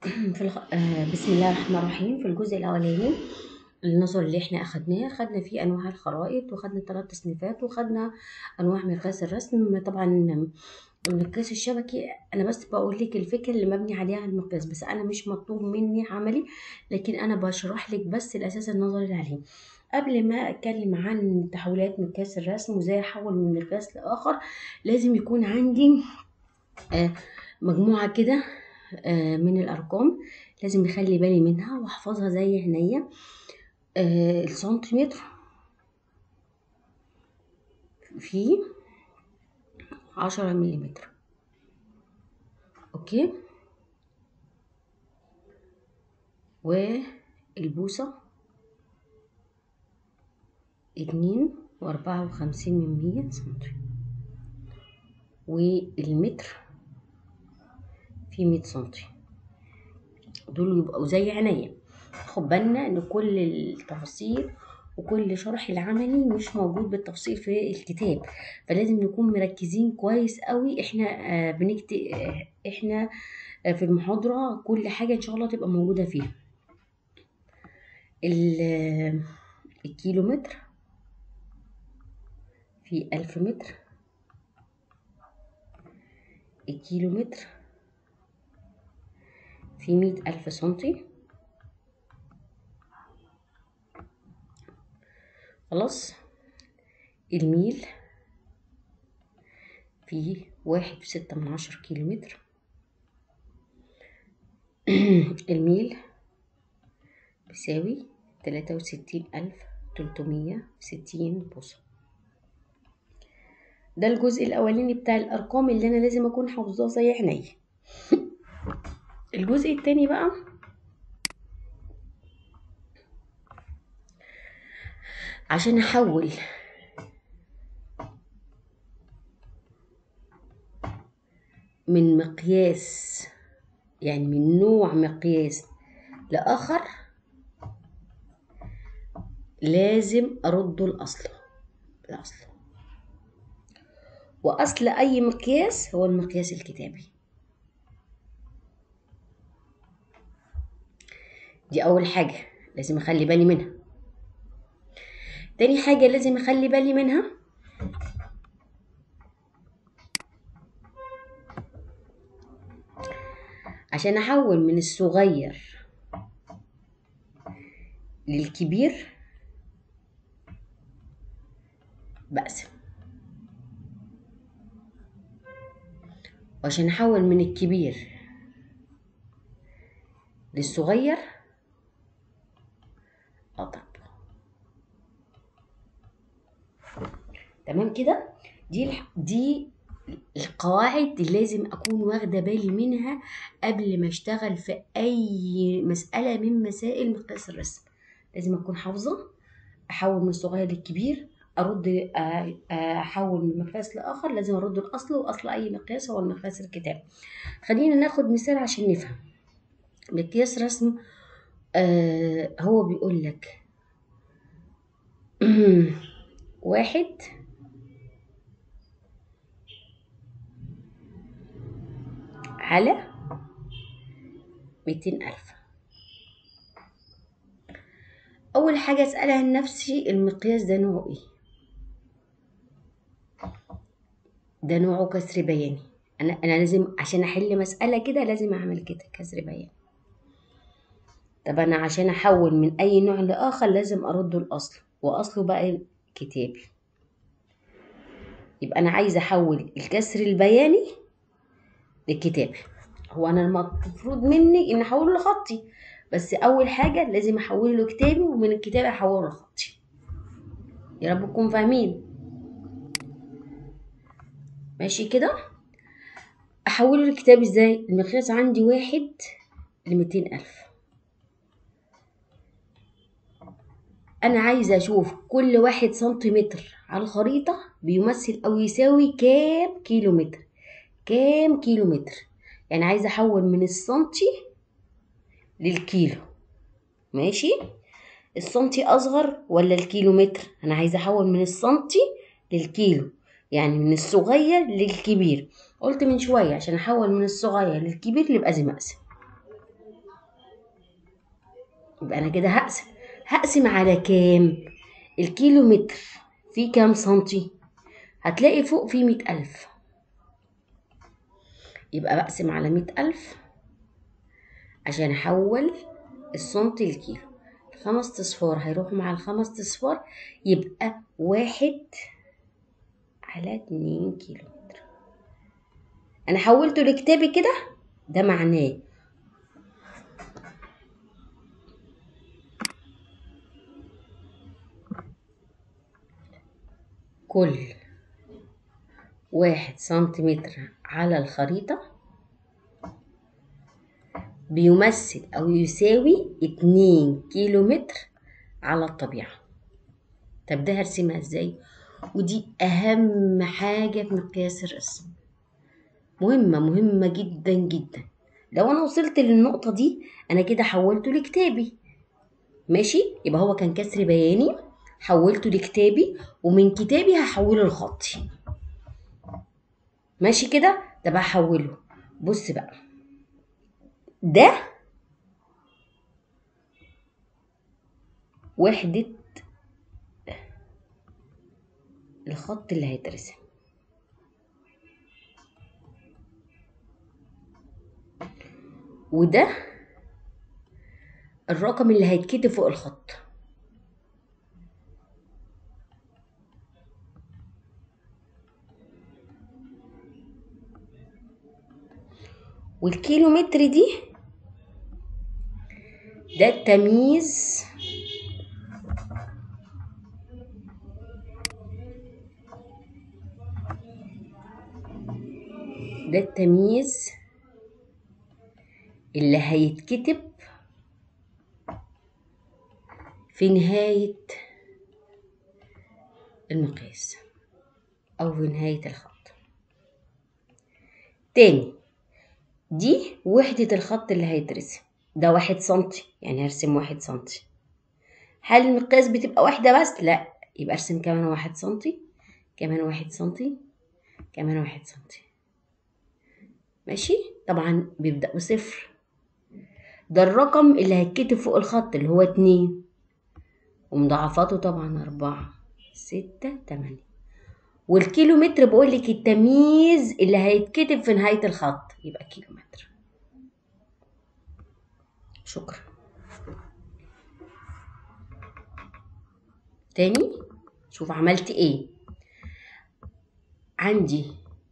في الخ... آه بسم الله الرحمن الرحيم في الجزء الأولاني النظر اللي احنا أخدناه خدنا فيه أنواع الخرائط وخدنا ثلاث تصنيفات وخدنا أنواع مقياس الرسم طبعا المقياس الشبكي أنا بس بقول لك الفكرة اللي مبني عليها المقياس بس أنا مش مطلوب مني عملي لكن أنا بشرح لك بس الأساس النظري اللي عليه قبل ما اتكلم عن تحولات مقياس الرسم وازاي احول من مقياس لاخر لازم يكون عندي آه مجموعه كده آه من الارقام لازم اخلي بالي منها واحفظها زي عينيا آه السنتيمتر في عشرة مليمتر اوكي والبوصة اتنين واربعة وخمسين من مية سنتي والمتر في مية سنتي دول يبقوا زي عينيا خد بالنا ان كل التفاصيل وكل شرح العملي مش موجود بالتفصيل في الكتاب فلازم نكون مركزين كويس قوي احنا آه بنكتب آه احنا آه في المحاضرة كل حاجة ان شاء الله تبقى موجودة فيها الكيلومتر في ألف متر الكيلومتر في مية ألف سنتي خلاص الميل في واحد وستة من عشر كيلومتر الميل بيساوي تلاتة وستين ألف تلتمية ستين بوصة ده الجزء الأولاني بتاع الأرقام اللي أنا لازم أكون حافظاه زي عينيا الجزء التاني بقى عشان أحول من مقياس يعني من نوع مقياس لآخر لازم أرده الأصل الأصل وأصل أي مقياس هو المقياس الكتابي دي أول حاجة لازم أخلي بالي منها تاني حاجة لازم أخلي بالي منها عشان أحول من الصغير للكبير بقسم وعشان أحول من الكبير للصغير أضرب تمام كده دي دي القواعد اللي لازم أكون واخدة بالي منها قبل ما أشتغل في أي مسألة من مسائل مقياس الرسم لازم أكون حافظة أحول من الصغير للكبير ارد احول من مقياس لاخر لازم ارد الاصل واصل اي مقياس هو المقياس الكتاب خلينا ناخد مثال عشان نفهم مقياس رسم آه هو بيقول لك واحد على ميتين ألف أول حاجة أسألها لنفسي المقياس ده نوعه إيه ده نوعه كسر بياني انا انا لازم عشان احل مساله كده لازم اعمل كده كسر بياني طب انا عشان احول من اي نوع لاخر لازم ارده الاصل واصله بقى كتابي يبقى انا عايزه احول الكسر البياني للكتابي هو انا المفروض مني ان احوله لخطي بس اول حاجه لازم احوله لكتابي ومن الكتابه احوله لخطي يا رب تكونوا فاهمين ماشي كده احوله لكتاب ازاي المقياس عندي واحد لميتين الف انا عايزه اشوف كل واحد سنتيمتر على الخريطه بيمثل او يساوي كام كيلو متر كام كيلو متر يعني عايزه احول من السنتي للكيلو ماشي السنتي اصغر ولا الكيلو متر انا عايزه احول من السنتي للكيلو يعني من الصغير للكبير قلت من شوية عشان أحول من الصغير للكبير يبقى لازم أقسم يبقى انا كده هقسم هقسم على كام الكيلو متر فيه كام سنتي هتلاقي فوق فيه مئة ألف يبقى بقسم على مئة ألف عشان أحول السنتي لكيلو الخمس أصفار هيروحوا مع الخمس أصفار يبقى واحد على اتنين كيلو متر أنا حولته لكتابي كده ده معناه كل واحد سنتيمتر على الخريطة بيمثل أو يساوي اتنين كيلو متر على الطبيعة طب ده هرسمها ازاي ودي أهم حاجة في مقياس الرسم مهمة مهمة جدا جدا لو أنا وصلت للنقطة دي أنا كده حولته لكتابي ماشي يبقى هو كان كسر بياني حولته لكتابي ومن كتابي هحوله لخطي ماشي كده ده بقى هحوله بص بقى ده وحدة الخط اللي هيترسم وده الرقم اللي هيتكتب فوق الخط والكيلو متر دي ده التمييز ده التمييز اللي هيتكتب في نهاية المقياس أو في نهاية الخط تاني دي وحدة الخط اللي هيترسم ده واحد سنتي يعني هرسم واحد سنتي هل المقياس بتبقى واحدة بس؟ لا يبقى ارسم كمان واحد سنتي كمان واحد سنتي كمان واحد سنتي ماشي طبعا بيبدأ بصفر ده الرقم اللي هيتكتب فوق الخط اللي هو اتنين ومضاعفاته طبعا أربعة ستة تمانية والكيلو متر بقول لك التمييز اللي هيتكتب في نهاية الخط يبقى كيلو متر شكرا تاني شوف عملت ايه عندي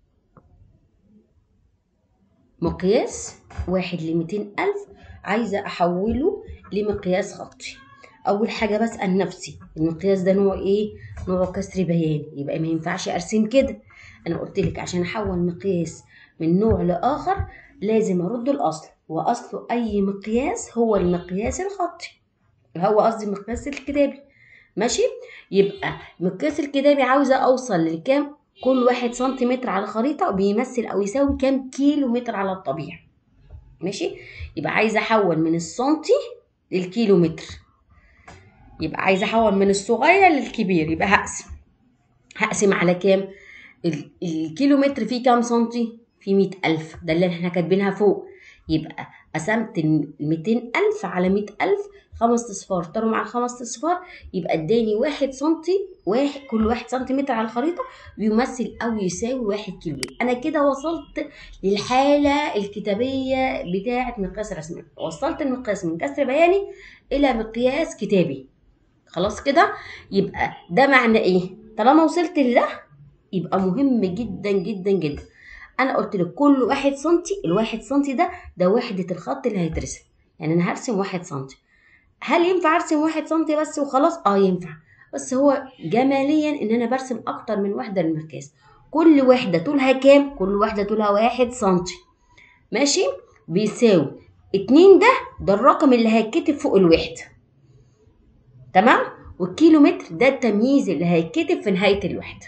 مقياس واحد لميتين ألف عايزة أحوله لمقياس خطي أول حاجة بسأل نفسي المقياس ده نوع إيه؟ نوع كسر بياني يبقى ما ينفعش أرسم كده أنا قلت لك عشان أحول مقياس من نوع لآخر لازم أرد الأصل وأصل أي مقياس هو المقياس الخطي هو قصدي المقياس الكتابي ماشي يبقى مقياس الكتابي عاوزة أوصل لكام كل واحد سنتيمتر على الخريطة بيمثل أو يساوي كام كيلو متر على الطبيعة ماشي يبقى عايزة أحول من السنتي للكيلو متر يبقى عايزة أحول من الصغير للكبير يبقى هقسم هقسم على كام ال- الكيلو متر فيه كام سنتي فيه مية ألف ده اللي احنا كاتبينها فوق يبقى قسمت الميتين ألف على مية ألف خمس أصفار طاروا مع الخمس أصفار يبقى اداني واحد سنتي واحد كل واحد سنتيمتر على الخريطة بيمثل أو يساوي واحد كيلو أنا كده وصلت للحالة الكتابية بتاعة مقياس الرسمي وصلت المقياس من كسر بياني إلى مقياس كتابي خلاص كده يبقى ده معنى إيه طالما وصلت لده يبقى مهم جدا جدا جدا انا قلت لك كل واحد سنتي الواحد سنتي ده ده وحدة الخط اللي هيترسم يعني انا هرسم واحد سنتي هل ينفع ارسم واحد سنتي بس وخلاص اه ينفع بس هو جماليا ان انا برسم اكتر من وحدة للمقياس كل وحدة طولها كام كل وحدة طولها واحد سنتي ماشي بيساوي اتنين ده ده الرقم اللي هيتكتب فوق الوحدة تمام والكيلو متر ده التمييز اللي هيتكتب في نهاية الوحدة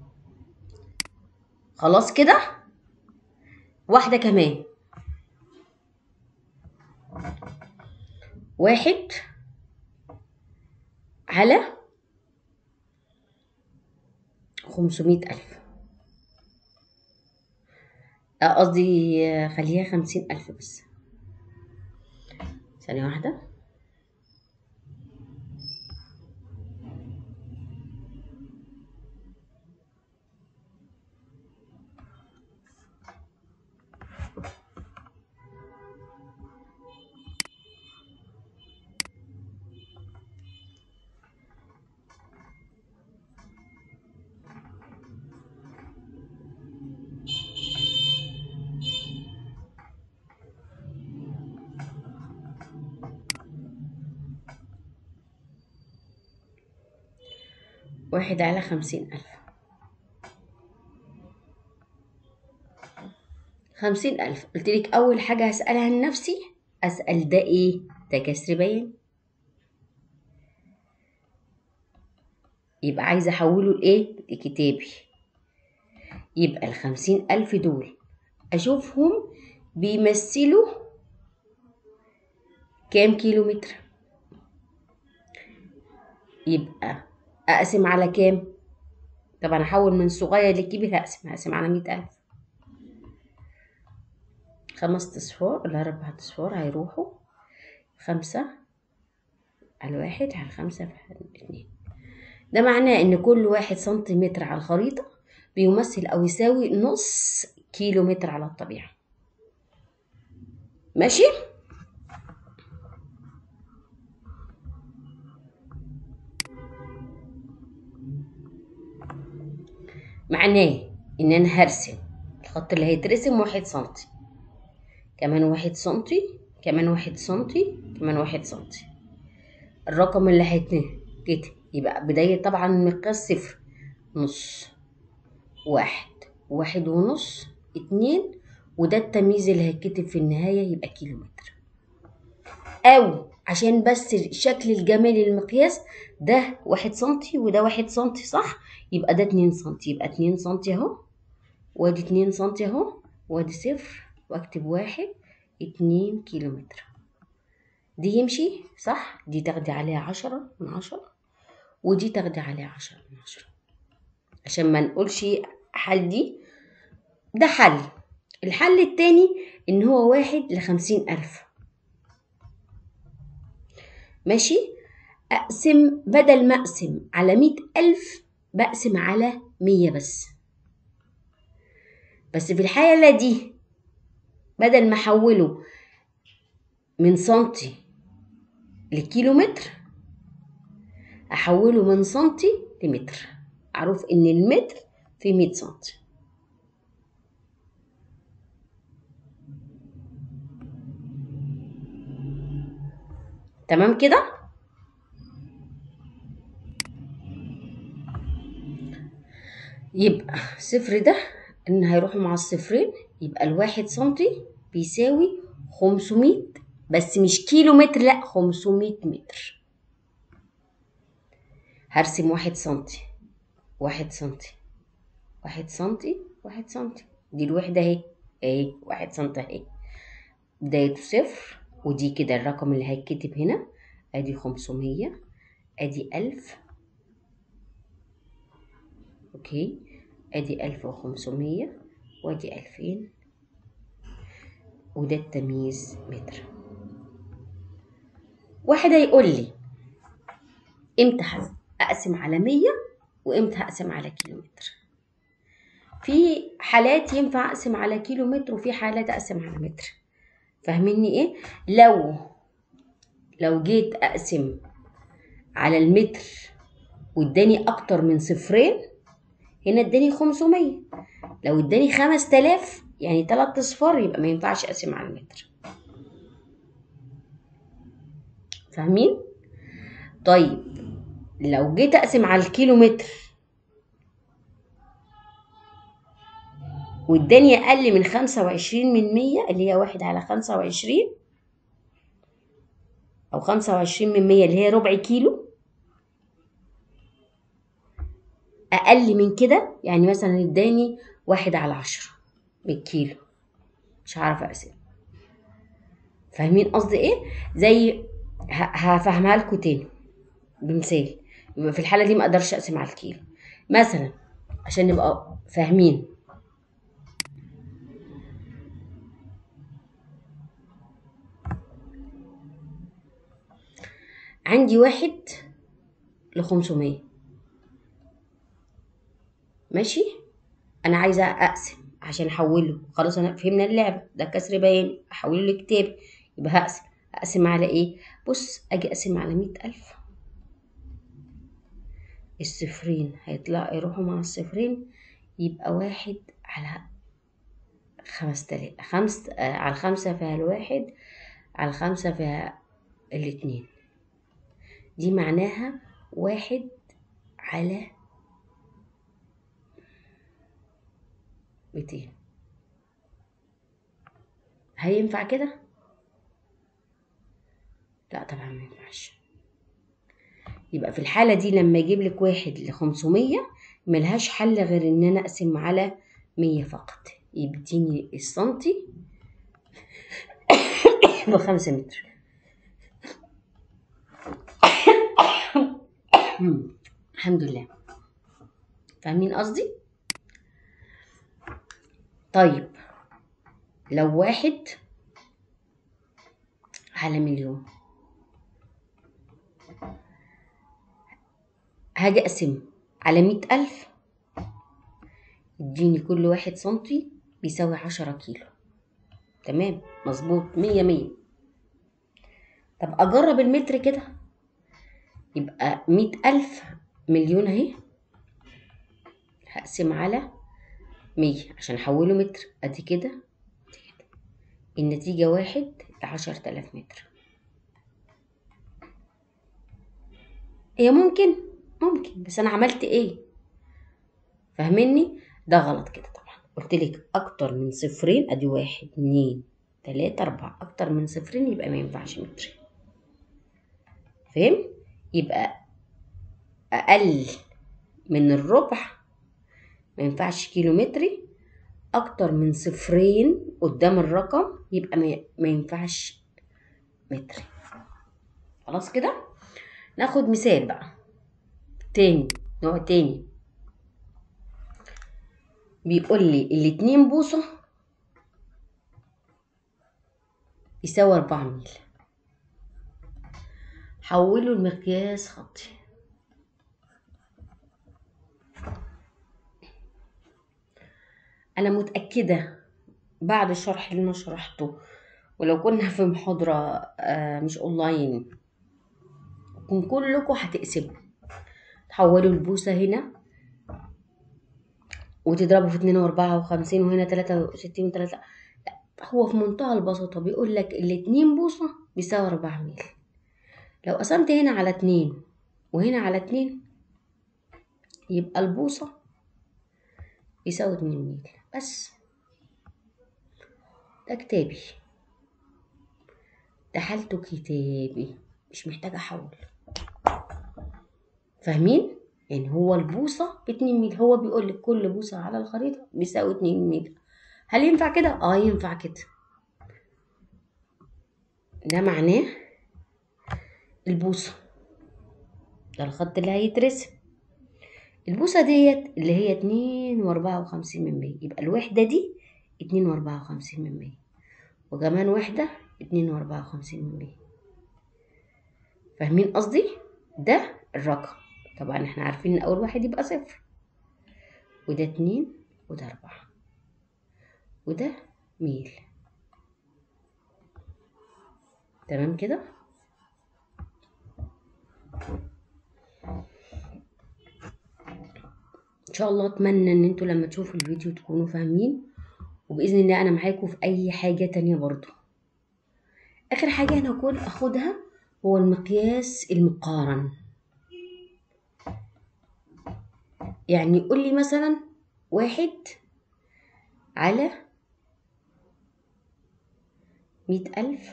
خلاص كده واحدة كمان واحد على خمسمية ألف آه، قصدي آه، خليها خمسين ألف بس ثانية واحدة واحد على خمسين ألف خمسين ألف قلتلك أول حاجة هسألها لنفسي أسأل ده إيه؟ ده كسر بيان يبقى عايزة أحوله لإيه؟ لكتابي يبقى الخمسين ألف دول أشوفهم بيمثلوا كام كيلو متر يبقى أقسم على كام طبعا أحول من صغير لكبير هقسم هقسم على مية ألف خمس أصفار ولا أربع أصفار هيروحوا خمسة على واحد على خمسة على اتنين ده معناه إن كل واحد سنتيمتر على الخريطة بيمثل أو يساوي نص كيلو متر على الطبيعة ماشي؟ معناه إن أنا هرسم الخط اللي هيترسم واحد سنتي كمان واحد سنتي كمان واحد سنتي كمان واحد سنتي الرقم اللي هيتنقل كده يبقى بداية طبعا مقياس صفر نص واحد واحد ونص اتنين وده التمييز اللي هيتكتب في النهاية يبقى كيلو متر أو عشان بس الشكل الجمالي المقياس ده واحد سنتي وده واحد سنتي صح يبقى ده اتنين سنتي يبقى اتنين سنتي اهو وادي اتنين سنتي اهو وادي صفر واكتب واحد اتنين كيلو متر دي يمشي صح دي تاخدي عليها عشرة من عشرة ودي تاخدي عليها عشرة من عشرة عشان ما نقولش حل دي ده حل الحل التاني ان هو واحد لخمسين الف ماشي اقسم بدل ما اقسم على مية الف بقسم على مية بس بس في الحالة دي بدل ما احوله من سنتي لكيلو متر احوله من سنتي لمتر اعرف ان المتر في مية سنتي تمام كده يبقى صفر ده ان هيروحوا مع الصفرين يبقى الواحد سنتي بيساوي خمسمية بس مش كيلو متر لا خمسمية متر هرسم واحد سنتي واحد سنتي واحد سنتي واحد سنتي دي الوحدة اهي اهي واحد سنتي اهي بدايته صفر ودي كده الرقم اللي هيتكتب هنا ادي خمسمية ادي ألف اوكي ادي ألف وخمسمية وادي ألفين وده التمييز متر واحد هيقول لي امتى اقسم على مية وامتى هقسم على كيلو متر في حالات ينفع اقسم على كيلو متر وفي حالات اقسم على متر فاهميني ايه لو لو جيت اقسم على المتر واداني اكتر من صفرين هنا اداني 500 لو اداني 5000 يعني تلات اصفار يبقى ما ينفعش اقسم على المتر فاهمين طيب لو جيت اقسم على الكيلو متر واداني اقل من خمسة وعشرين من مية اللي هي واحد على خمسة وعشرين او خمسة وعشرين من مية اللي هي ربع كيلو اقل من كده يعني مثلا اداني واحد على عشرة بالكيلو مش هعرف اقسم فاهمين قصدي ايه زي هفهمها لكم تاني بمثال يبقى في الحاله دي ما اقدرش اقسم على الكيلو مثلا عشان نبقى فاهمين عندي واحد لخمسمية ماشي انا عايزه اقسم عشان احوله خلاص انا فهمنا اللعبه ده كسر بياني احوله لكتابي يبقى هقسم اقسم على ايه بص اجي اقسم على مئة الف الصفرين هيطلع يروحوا مع الصفرين يبقى واحد على خمس تلاف خمس آه على الخمسة فيها الواحد على الخمسة فيها الاتنين دي معناها واحد على ميتين هينفع كده لا طبعا ما ينفعش يبقى في الحالة دي لما يجيب لك واحد لخمسمية ملهاش حل غير ان انا اقسم على مية فقط يديني السنتي بخمسة متر الحمد لله فاهمين قصدي طيب لو واحد على مليون هاجي اقسم على مئة ألف يديني كل واحد سنتي بيساوي عشرة كيلو تمام مظبوط مية مية طب أجرب المتر كده يبقى مئة ألف مليون أهي هقسم على مية عشان أحوله متر أدي كده أدي كده النتيجة واحد لعشر تلاف متر هي ممكن ممكن بس أنا عملت إيه فاهمني ده غلط كده طبعا قلت لك أكتر من صفرين أدي واحد اتنين تلاتة أربعة أكتر من صفرين يبقى ما ينفعش متر فهم يبقى أقل من الربع ما ينفعش كيلو متري أكتر من صفرين قدام الرقم يبقى ما- ما ينفعش متري خلاص كده ناخد مثال بقى تاني نوع تاني بيقول لي الاتنين بوصة يساوي أربعة ميل حولوا المقياس خطي أنا متأكدة بعد الشرح اللي أنا شرحته ولو كنا في محاضرة آه، مش أونلاين كن كلكم هتقسموا تحولوا البوصة هنا وتضربوا في اتنين وأربعة وخمسين وهنا تلاتة وستين وتلاتة لا، هو في منتهى البساطة بيقول لك الاتنين بوصة بيساوي أربعة ميل لو قسمت هنا على اتنين وهنا على اتنين يبقى البوصة يساوي اتنين ميل بس ده كتابي ده حالته كتابي مش محتاجة أحول فاهمين؟ يعني هو البوصة باتنين ميل هو بيقول لك كل بوصة على الخريطة بيساوي اتنين ميل هل ينفع كده؟ اه ينفع كده ده معناه البوصة ده الخط اللي هيترسم البوصة ديت اللي هي اتنين واربعة وخمسين من مية يبقى الوحدة دي اتنين واربعة وخمسين من مية وكمان وحدة اتنين واربعة وخمسين من مية فاهمين قصدي؟ ده الرقم طبعا احنا عارفين ان اول واحد يبقى صفر وده اتنين وده اربعة وده ميل تمام كده؟ ان شاء الله اتمنى ان انتوا لما تشوفوا الفيديو تكونوا فاهمين وباذن الله انا معاكم في اي حاجه تانية برضو اخر حاجه انا هكون اخدها هو المقياس المقارن يعني يقول لي مثلا واحد على مئة ألف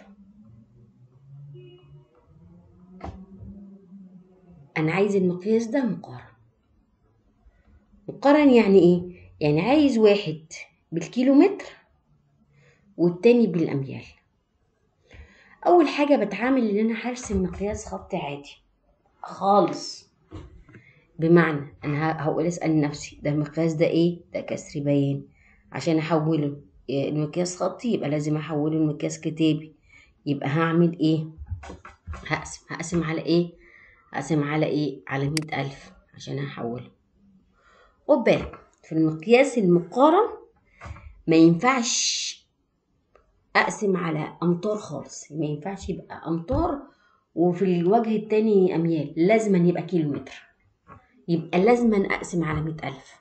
أنا عايز المقياس ده مقارن مقارن يعني إيه؟ يعني عايز واحد بالكيلومتر والتاني بالأميال أول حاجة بتعامل إن أنا هرسم مقياس خطي عادي خالص بمعنى أنا ه- هقول أسأل نفسي ده المقياس ده إيه؟ ده كسر بيان عشان أحوله إيه، المقياس خطي يبقى لازم أحوله لمقياس كتابي يبقى هعمل إيه؟ هقسم هقسم على إيه؟ هقسم على إيه؟ على مئة ألف عشان أحوله خد بالك في المقياس المقارن ما ينفعش اقسم على امتار خالص ما ينفعش يبقى امتار وفي الوجه التاني اميال لازم أن يبقى كيلو متر يبقى لازم أن اقسم على مئة الف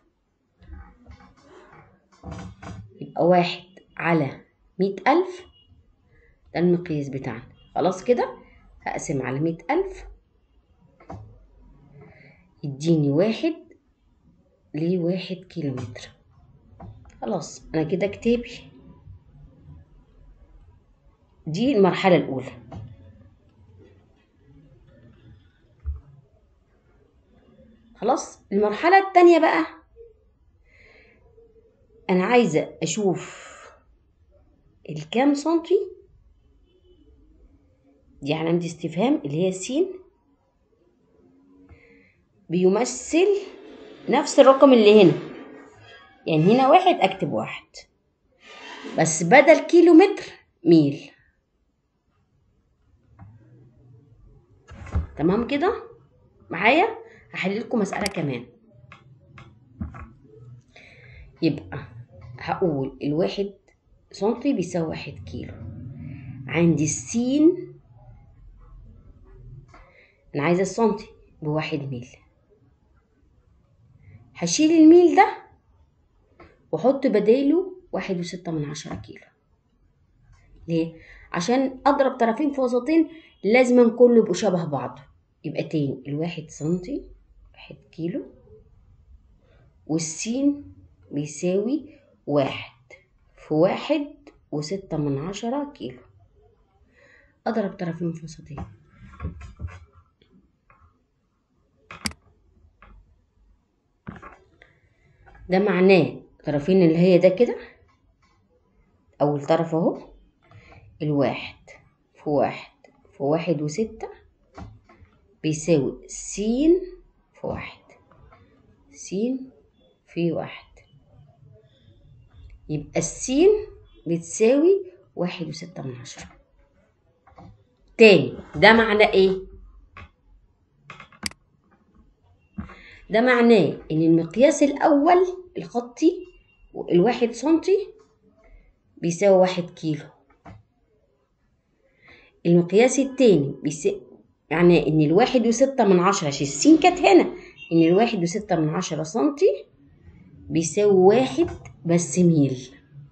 يبقى واحد على مئة الف ده المقياس بتاعنا خلاص كده هقسم على مئة الف يديني واحد لواحد كيلو متر خلاص انا كده كتابي دي المرحلة الأولى خلاص المرحلة التانية بقى أنا عايزة أشوف الكام سنتي دي علامة استفهام اللي هي سين بيمثل نفس الرقم اللي هنا يعني هنا واحد أكتب واحد بس بدل كيلو متر ميل تمام كده معايا هحل لكم مسألة كمان يبقى هقول الواحد سنتي بيساوي واحد كيلو عندي السين أنا عايزة السنتي بواحد ميل هشيل الميل ده واحط بداله واحد وستة من عشرة كيلو ليه؟ عشان أضرب طرفين في وسطين لازم كله يبقوا شبه بعض يبقى تاني الواحد سنتي واحد كيلو والسين بيساوي واحد في واحد وستة من عشرة كيلو أضرب طرفين في وسطين ده معناه طرفين اللي هي ده كده أول طرف أهو الواحد في واحد في واحد وستة بيساوي س في واحد س في واحد يبقى السين بتساوي واحد وستة من عشرة تاني ده معناه ايه؟ ده معناه ان المقياس الاول الخطي الواحد سنتي بيساوي واحد كيلو المقياس التاني بيساوي يعني ان الواحد وستة من عشرة عشان السين كانت هنا ان الواحد وستة من عشرة سنتي بيساوي واحد بس ميل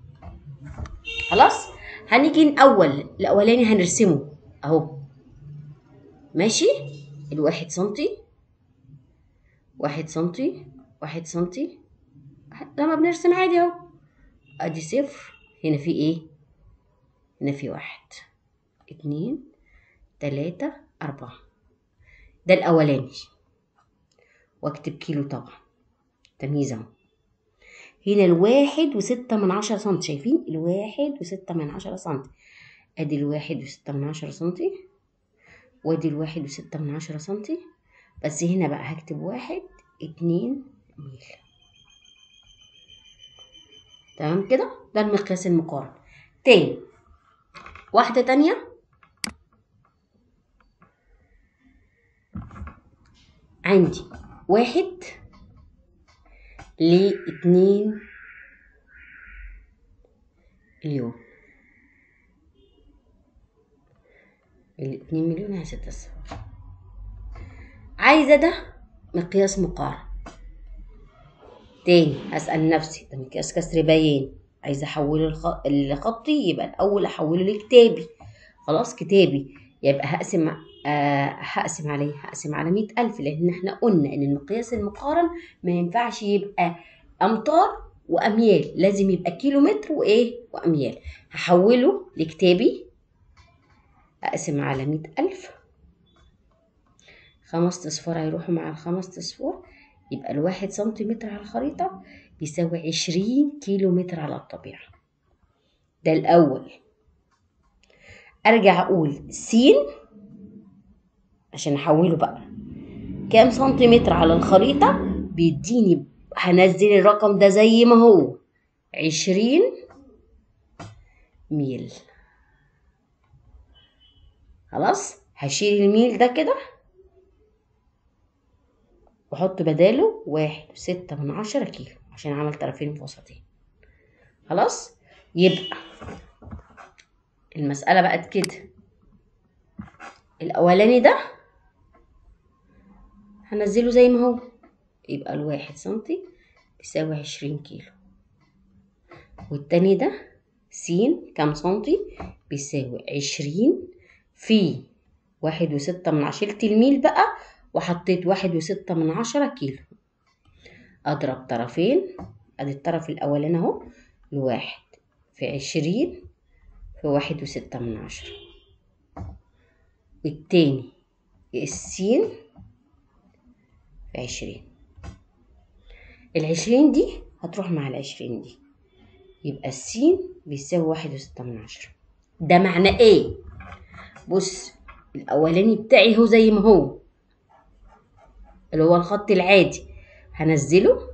خلاص هنيجي الاول الاولاني هنرسمه اهو ماشي الواحد سنتي واحد سنتي واحد سنتي لما بنرسم عادي اهو ادي صفر هنا في ايه هنا في واحد اتنين تلاتة أربعة ده الأولاني واكتب كيلو طبعا تمييز اهو هنا الواحد وستة من عشرة سنتي شايفين الواحد وستة من عشرة سنتي ادي الواحد وستة من عشرة سنتي وادي الواحد وستة من عشرة سنتي بس هنا بقى هكتب واحد اتنين ميل تمام كده ده المقياس المقارن تاني واحدة تانية عندي واحد لاتنين مليون الاتنين مليون هي ستة صفر عايزة ده مقياس مقارن تاني هسأل نفسي ده مقياس كسر بيان عايزة أحوله الخ... لخطي يبقى الأول أحوله لكتابي خلاص كتابي يبقى هقسم آه هقسم عليه هقسم على مية ألف لأن احنا قلنا إن المقياس المقارن ما ينفعش يبقى أمتار وأميال لازم يبقى كيلو متر وإيه وأميال هحوله لكتابي أقسم على مية ألف خمس أصفار هيروحوا مع الخمس أصفار يبقى الواحد سنتيمتر على الخريطة بيساوي عشرين كيلو متر على الطبيعة ده الأول أرجع أقول س عشان أحوله بقى كام سنتيمتر على الخريطة بيديني هنزل الرقم ده زي ما هو عشرين ميل خلاص هشيل الميل ده كده واحط بداله واحد وستة من عشرة كيلو عشان عمل طرفين وسطين خلاص يبقى المسألة بقت كده الأولاني ده هنزله زي ما هو يبقى الواحد سنتي بيساوي عشرين كيلو والتاني ده س كام سنتي بيساوي عشرين في واحد وستة من عشرة شلت الميل بقى وحطيت واحد وستة من عشرة كيلو أضرب طرفين ادي الطرف الاولاني اهو الواحد في عشرين في واحد وستة من عشرة التاني السين في عشرين العشرين دي هتروح مع العشرين دي يبقى السين بيساوي واحد وستة من عشرة ده معناه ايه بص الاولاني بتاعي هو زي ما هو اللي هو الخط العادي هنزله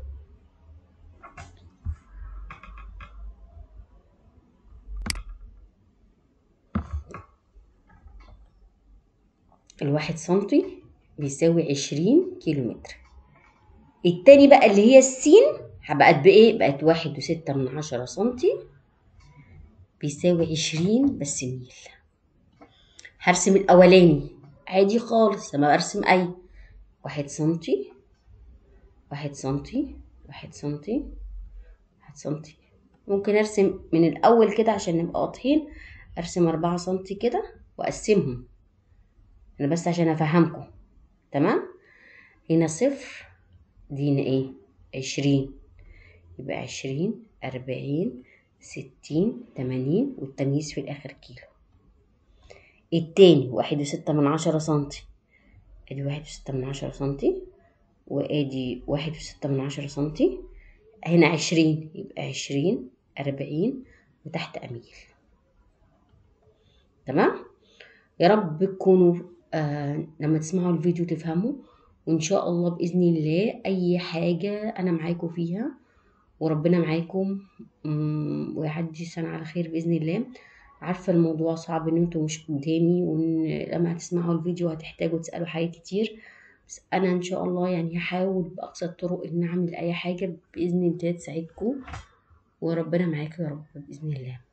الواحد سنتي بيساوي عشرين كيلو متر التاني بقى اللي هي السين بقت بإيه؟ بقت واحد وستة من عشرة سنتي بيساوي عشرين بس ميل هرسم الأولاني عادي خالص لما برسم أي واحد سنتي واحد سنتي واحد سنتي واحد سنتي ممكن أرسم من الأول كده عشان نبقى واضحين أرسم أربعة سنتي كده وأقسمهم أنا بس عشان أفهمكم تمام هنا صفر دي هنا إيه عشرين يبقى عشرين أربعين ستين تمانين والتمييز في الآخر كيلو التاني واحد وستة من عشرة سنتي ادي واحد وستة من عشرة سنتي وادي واحد وستة من عشرة سنتي هنا عشرين يبقى عشرين أربعين وتحت أميل تمام يا رب تكونوا آه لما تسمعوا الفيديو تفهموا وإن شاء الله بإذن الله أي حاجة أنا معاكم فيها وربنا معاكم مم، ويعدي السنة على خير بإذن الله عارفة الموضوع صعب ان انتوا مش قدامي وان لما هتسمعوا الفيديو هتحتاجوا تسألوا حاجات كتير بس انا ان شاء الله يعني هحاول باقصى الطرق ان اعمل اي حاجة باذن الله تساعدكم وربنا معاكم يا رب باذن الله